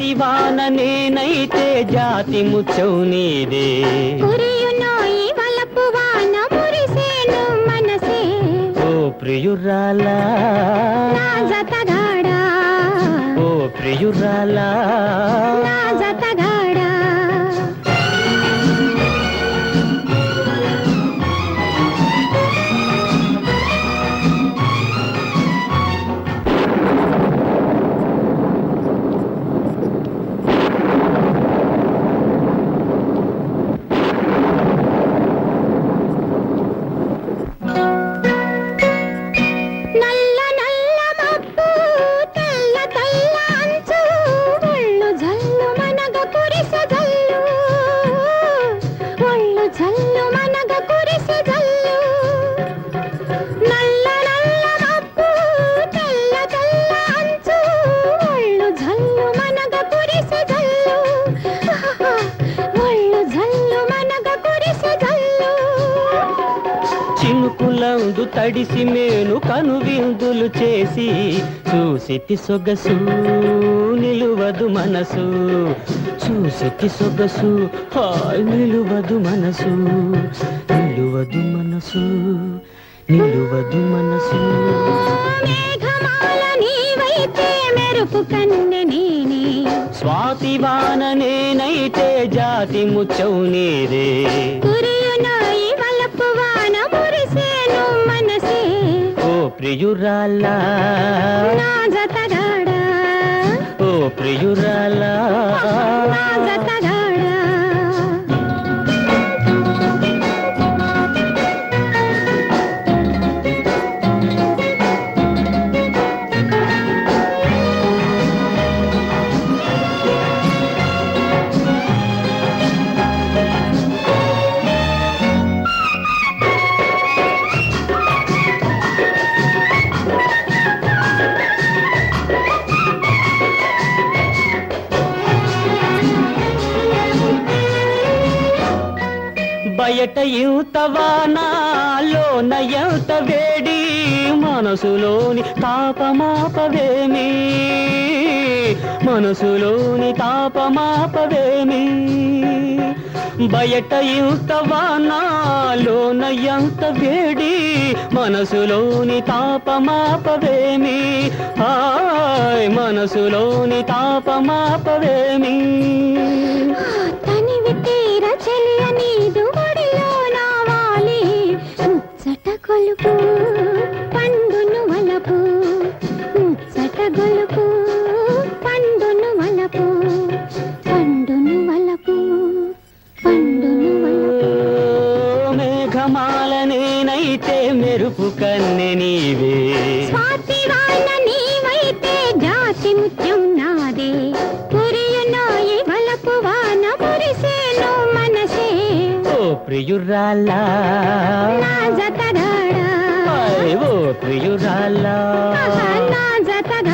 స్వాతివాన నేనైతే జాతి ముచ్చౌ నీదే కురియునోయి వలపు వాన మురిసేను మనసే ఓ ప్రియురాలా నా జతగాడా ఓ ప్రియురాలా నా జతగాడా నల్ల నల్ల మబ్బు తెల్ల తెల్ల అంచు ఒళ్ళు జల్లు మనగ కురిసె జల్లు ఒళ్ళు జల్లు మనగ కురిసె జల్లు నల్ల నల్ల మబ్బు తెల్ల తెల్ల అంచు ఒళ్ళు జల్లు మనగ కురిసె జల్లు ఒళ్ళు జల్లు మనగ కురిసె జల్లు చినుకులందు తడిసి మేను కనువిందులు చేసి చూసితి సొగసు నిలువదు మనసు చూసితి సొగసు హాయ్ నిలువదు మనసు నిలువదు మనసు నిలువదు మనసు మేఘమాల నీవైతే మెరుపు కన్నె నేనే స్వాతివాన నేనైతే జాతి ముచ్చౌ నీదే కురియునాయి వలపు వాన మురిసేను మనసే ఓ ప్రియురాలా నా జతగాడా ఓ ప్రియురాలా నా జతగాడా బయట ఇంత వానాలోన ఎంత వేడి మనసులోని తాపమాపవేమి మనసులోని తాపమాపవేమి బయట ఇంత వానాలోన ఎంత వేడి మనసులోని తాపమాపవేమి హాయ్ మనసులోని తాపమాపవేమి తనివి తీర చెలియ నీదు ఒడిలో నావాలి ముచ్చట కొలుపు పండును వలపు ముచ్చట గొలుపు పండును వలపు పండును వలపు పండును వలపు మేఘమాల నేనైతే మెరుపు కన్నె నీవే స్వాతి వాన నీవైతే జాతి ముత్యం నాదే కురియునోయి వలపు వాన మురిసేను మనసే ఓ ప్రియురాలా నా జతగాడా ఓ ప్రియురాలా నా జతగాడా